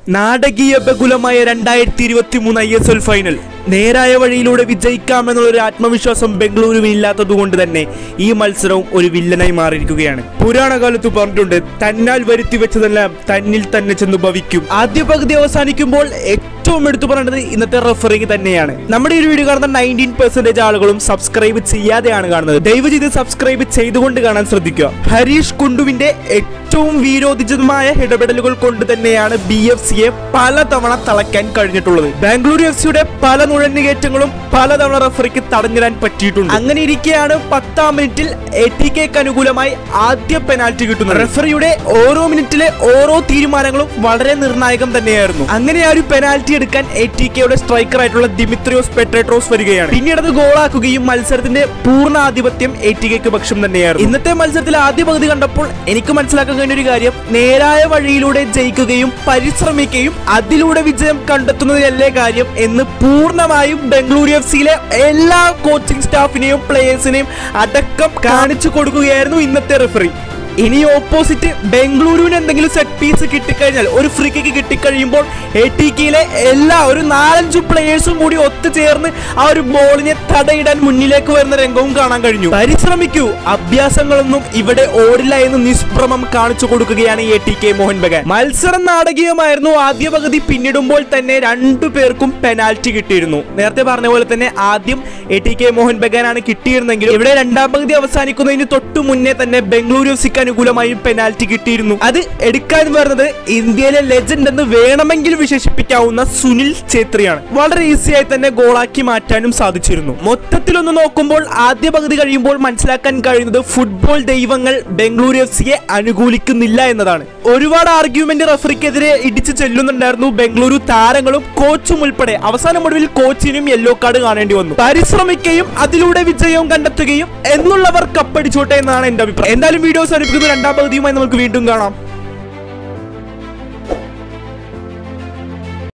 നാടകീയ ബഹുലമായ രണ്ടായിരത്തി ഇരുപത്തി മൂന്ന് ഐ എസ് എൽ ഫൈനൽ നേരായ വഴിയിലൂടെ വിജയിക്കാമെന്നുള്ള ഒരു ആത്മവിശ്വാസം ബംഗളൂരുവിന് ഇല്ലാത്തതുകൊണ്ട് തന്നെ ഈ മത്സരവും ഒരു വില്ലനായി മാറിയിരിക്കുകയാണ് പുരാണകാലത്ത് പറഞ്ഞിട്ടുണ്ട് തന്നാൽ വരുത്തി വെച്ചതെല്ലാം തന്നിൽ തന്നെ ചെന്ന് ഭവിക്കും ആദ്യ പകുതി അവസാനിക്കുമ്പോൾ ഏറ്റവും എടുത്തു പറയേണ്ടത് ഇന്നത്തെ റെഫറിങ് തന്നെയാണ് നമ്മുടെ ഈ ഒരു വീഡിയോ കാണുന്ന നയൻറ്റീൻ പെർസെന്റേജ് ആളുകളും സബ്സ്ക്രൈബ് ചെയ്യാതെയാണ് കാണുന്നത് ദയവ് ചെയ്ത് സബ്സ്ക്രൈബ് ചെയ്തുകൊണ്ട് കാണാൻ ശ്രദ്ധിക്കുക ഹരീഷ് കുണ്ടുവിന്റെ ഏറ്റവും വീരോധിതമായ ഇടപെടലുകൾ കൊണ്ട് തന്നെയാണ് ബി എഫ് സിയെ പലതവണ തളയ്ക്കാൻ കഴിഞ്ഞിട്ടുള്ളത് ബാംഗ്ലൂരു എഫ് സിയുടെ പല നുഴഞ്ഞുകയറ്റങ്ങളും പലതവണ റഫറിക്ക് തടഞ്ഞിടാൻ പറ്റിയിട്ടുണ്ട് അങ്ങനെ ഇരിക്കെയാണ് പത്താം മിനിറ്റിൽ എ ടി കെക്ക് അനുകൂലമായി ആദ്യ പെനാൽറ്റി കിട്ടുന്നത് റഫറിയുടെ ഓരോ മിനിറ്റിലെ ഓരോ തീരുമാനങ്ങളും വളരെ നിർണായകം തന്നെയായിരുന്നു അങ്ങനെ ആ ഒരു പെനാൽറ്റി എടുക്കാൻ എ ടി കെയുടെ സ്ട്രൈക്കർ ആയിട്ടുള്ള ദിമിത്രിയോസ് പെട്രേട്രോസ് വരികയാണ് പിന്നീട് അത് ഗോളാക്കുകയും മത്സരത്തിന്റെ പൂർണ്ണ ആധിപത്യം എ ടി കെക്ക് പക്ഷം തന്നെയായിരുന്നു ഇന്നത്തെ മത്സരത്തിൽ ആദ്യ പകുതി കണ്ടപ്പോൾ എനിക്ക് മനസ്സിലാക്കാൻ കഴിഞ്ഞ ഒരു കാര്യം നേരായ വഴിയിലൂടെ ജയിക്കുകയും പരിശ്രമിക്കുകയും അതിലൂടെ വിജയം കണ്ടെത്തുന്നതിലല്ലേ കാര്യം എന്ന് പൂർണ്ണമായും ബംഗളൂരു എഫ് സിയിലെ എല്ലാ കോച്ചിങ് സ്റ്റാഫിനെയും പ്ലേയേഴ്സിനെയും അടക്കം കാണിച്ചു കൊടുക്കുകയായിരുന്നു ഇന്നത്തെ റെഫറി ഇനി ഓപ്പോസിറ്റ് ബംഗളൂരുവിന് എന്തെങ്കിലും സെറ്റ് പീസ് കിട്ടിക്കഴിഞ്ഞാൽ ഒരു ഫ്രീ കിക്ക് കിട്ടിക്കഴിയുമ്പോൾ എ ടി കെയിലെ എല്ലാ ഒരു നാലഞ്ചു പ്ലേയേഴ്സും കൂടി ഒത്തുചേർന്ന് ആ ഒരു ബോളിനെ തടയിടാൻ മുന്നിലേക്ക് വരുന്ന രംഗവും കാണാൻ കഴിഞ്ഞു പരിശ്രമിക്കൂ അഭ്യാസങ്ങളൊന്നും ഇവിടെ ഓടില്ല എന്ന് നിഷ്ഭ്രമം കാണിച്ചു കൊടുക്കുകയാണ് A T K Mohun Bagan മത്സരം നാടകീയമായിരുന്നു ആദ്യ പകുതി പിന്നിടുമ്പോൾ തന്നെ രണ്ടു പേർക്കും പെനാൽറ്റി കിട്ടിയിരുന്നു നേരത്തെ പറഞ്ഞ പോലെ തന്നെ ആദ്യം എ ടി കെ മോഹൻ ബഗാനാണ് കിട്ടിയിരുന്നെങ്കിൽ ഇവിടെ രണ്ടാം പകുതി അവസാനിക്കുന്നതിന് തൊട്ടു മുന്നേ തന്നെ ബംഗളൂരു എഫ് സിക്ക് അനുകൂലമായി പെനാൽറ്റി കിട്ടിയിരുന്നു അത് എടുക്കാൻ വരുന്നത് ഇന്ത്യയിലെ ലെജൻഡ് എന്ന് വേണമെങ്കിൽ വിശേഷിപ്പിക്കാവുന്ന സുനിൽ ഛേത്രിയാണ് വളരെ ഈസിയായി തന്നെ ഗോളാക്കി മാറ്റാനും സാധിച്ചിരുന്നു മൊത്തത്തിലൊന്ന് നോക്കുമ്പോൾ ആദ്യ പകുതി കഴിയുമ്പോൾ മനസ്സിലാക്കാൻ കഴിയുന്നത് ഫുട്ബോൾ ദൈവങ്ങൾ ബംഗളൂരു എഫ് സിയെ അനുകൂലിക്കുന്നില്ല എന്നതാണ് ഒരുപാട് ആർഗ്യുമെന്റ് റഫറിക്കെതിരെ ഇടിച്ചു ചെല്ലുന്നുണ്ടായിരുന്നു ബംഗളൂരു താരങ്ങളും കോച്ചും ഉൾപ്പെടെ അവസാനം ഒടുവിൽ കോച്ചിനും യെല്ലോ കാർഡ് കാണേണ്ടി വന്നു പരിശ്രമിക്കുകയും അതിലൂടെ വിജയവും കണ്ടെത്തുകയും എന്നുള്ളവർ കപ്പടിച്ചോട്ടെ എന്നാണ് എന്റെ അഭിപ്രായം എന്തായാലും വീഡിയോസ് അനുഭവിക്കുന്ന രണ്ടാം പകുതിയുമായി നമുക്ക് വീണ്ടും കാണാം